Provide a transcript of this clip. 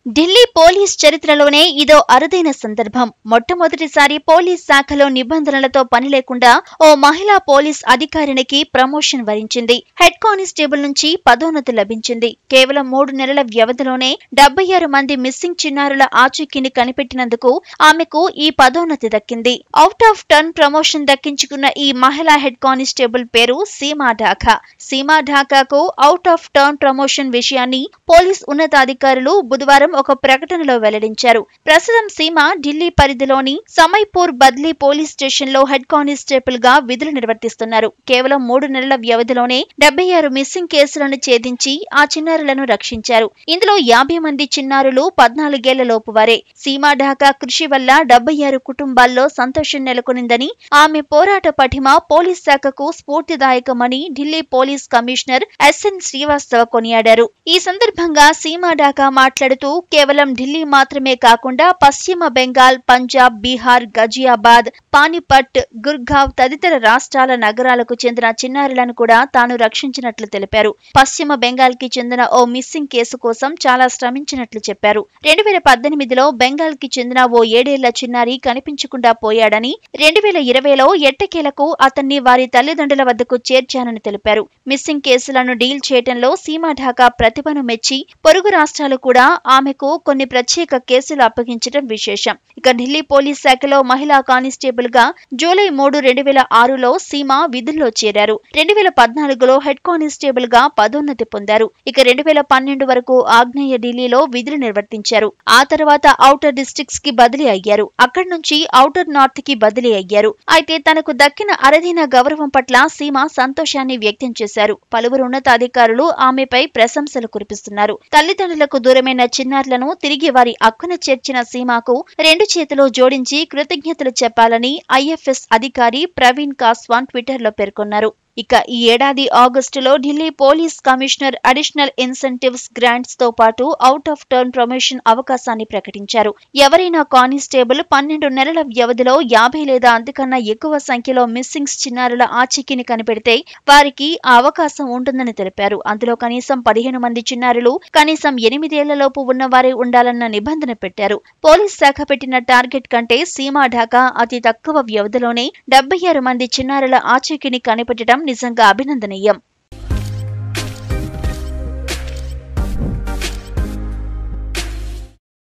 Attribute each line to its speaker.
Speaker 1: Delhi police చరిత్రలోనే ఇదో అరుదైన సందర్భం మొట్టమొదటిసారి పోలీస్ శాఖలో నిబంధనలతో పని లేకుండా ఓ మహిళా పోలీస్ అధికారినికి ప్రమోషన్ వరించింది హెడ్ కానిస్టేబుల్ నుంచి పదోన్నతి లభించింది కేవలం మూడు నెలల వ్యవధిలోనే డెబ్బై ఆరు మంది మిస్సింగ్ చిన్నారుల ఆచూకీని కనిపెట్టినందుకు ఆమెకు ఈ పదోన్నతి దక్కింది అవుట్ ఆఫ్ టర్న్ ప్రమోషన్ దక్కించుకున్న ఈ మహిళా హెడ్ కానిస్టేబుల్ పేరు సీమా ఢాకా సీమా ఢాకాకు అవుట్ ఆఫ్ టర్న్ ప్రమోషన్ విషయాన్ని పోలీస్ ఉన్నతాధికారులు బుధవారం ఒక ప్రకటనలో వెల్లడించారు ప్రస్తుతం సీమ ఢిల్లీ పరిధిలోని సమైపూర్ బద్లీ పోలీస్ స్టేషన్ లో హెడ్ కానిస్టేబుల్ గా విధులు నిర్వర్తిస్తున్నారు కేవలం మూడు నెలల వ్యవధిలోనే డెబ్బై ఆరు మిస్సింగ్ కేసులను ఛేదించి ఆ చిన్నారులను రక్షించారు ఇందులో యాభై మంది చిన్నారులు పద్నాలుగేళ్ల లోపు వారే సీమా ఢాకా కృషి వల్ల డెబ్బై ఆరు కుటుంబాల్లో సంతోషం నెలకొనిందని ఆమె పోరాట పటిమ పోలీస్ శాఖకు స్ఫూర్తిదాయకమని Delhi police commissioner S N Srivastava కొనియాడారు ఈ సందర్భంగా సీమా ఢాకా మాట్లాడుతూ కేవలం ఢిల్లీ మాత్రమే కాకుండా పశ్చిమ బెంగాల్ పంజాబ్ బీహార్ గజియాబాద్ పానిపట్ గుర్గావ్ తదితర రాష్ట్రాల నగరాలకు చెందిన చిన్నారులను కూడా తాను రక్షించినట్లు తెలిపారు పశ్చిమ బెంగాల్ కి చెందిన ఓ మిస్సింగ్ కేసు కోసం చాలా శ్రమించినట్లు చెప్పారు రెండు వేల పద్దెనిమిదిలో బెంగాల్ కి చెందిన ఓ ఏడేళ్ల చిన్నారి కనిపించకుండా పోయాడని రెండు వేల ఇరవైలో ఎట్టకేలకు అతన్ని వారి తల్లిదండ్రుల వద్దకు చేర్చానని తెలిపారు మిస్సింగ్ కేసులను డీల్ చేయటంలో సీమా ఢాకా ప్రతిభను మెచ్చి పొరుగు రాష్ట్రాలు కూడా ఆమెకు కొన్ని ప్రత్యేక కేసులు అప్పగించడం విశేషం ఇక ఢిల్లీ పోలీస్ శాఖలో మహిళా కానిస్టేబుల్ గా జూలై మూడు రెండు వేల ఆరులో సీమా విధుల్లో చేరారు రెండు వేల పద్నాలుగులో హెడ్ కానిస్టేబుల్ గా పదోన్నతి పొందారు ఇక రెండు వేల పన్నెండు వరకు ఆగ్నేయ ఢిల్లీలో విధులు నిర్వర్తించారు ఆ తర్వాత ఔటర్ డిస్ట్రిక్ట్స్ కి బదిలీ అయ్యారు అక్కడి నుంచి ఔటర్ నార్త్ కి బదిలీ అయ్యారు అయితే తనకు దక్కిన అరుదైన గౌరవం పట్ల సీమ సంతోషాన్ని వ్యక్తం చేశారు పలువురు ఉన్నతాధికారులు ఆమెపై ప్రశంసలు కురిపిస్తున్నారు తల్లిదండ్రులకు దూరమైన చిన్నారులను తిరిగి వారి అక్కున చేర్చిన సీమాకు రెండు చేతులు జోడించి కృతజ్ఞతలు చెప్పాలని ఐఎఫ్ఎస్ అధికారి ప్రవీణ్ కాస్వాన్ ట్విట్టర్లో పేర్కొన్నారు ఇక ఈ ఏడాది ఆగస్టులో Delhi police commissioner additional incentives grants తో పాటు అవుట్ ఆఫ్ టర్న్ ప్రమోషన్ అవకాశాన్ని ప్రకటించారు ఎవరైనా కానిస్టేబుల్ పన్నెండు నెలల వ్యవధిలో యాభై లేదా అంతకన్నా ఎక్కువ సంఖ్యలో మిస్సింగ్స్ చిన్నారుల ఆచూకీని కనిపెడితే వారికి ఆ అవకాశం ఉంటుందని తెలిపారు అందులో కనీసం పదిహేను మంది చిన్నారులు కనీసం ఎనిమిదేళ్లలోపు ఉన్నవారే ఉండాలన్న నిబంధన పెట్టారు పోలీస్ శాఖ పెట్టిన టార్గెట్ కంటే సీమా ఢాకా అతి తక్కువ వ్యవధిలోనే డెబ్బై ఆరు మంది చిన్నారుల ఆచూకీని కనిపెట్టడం నిజంగా అభినందనీయం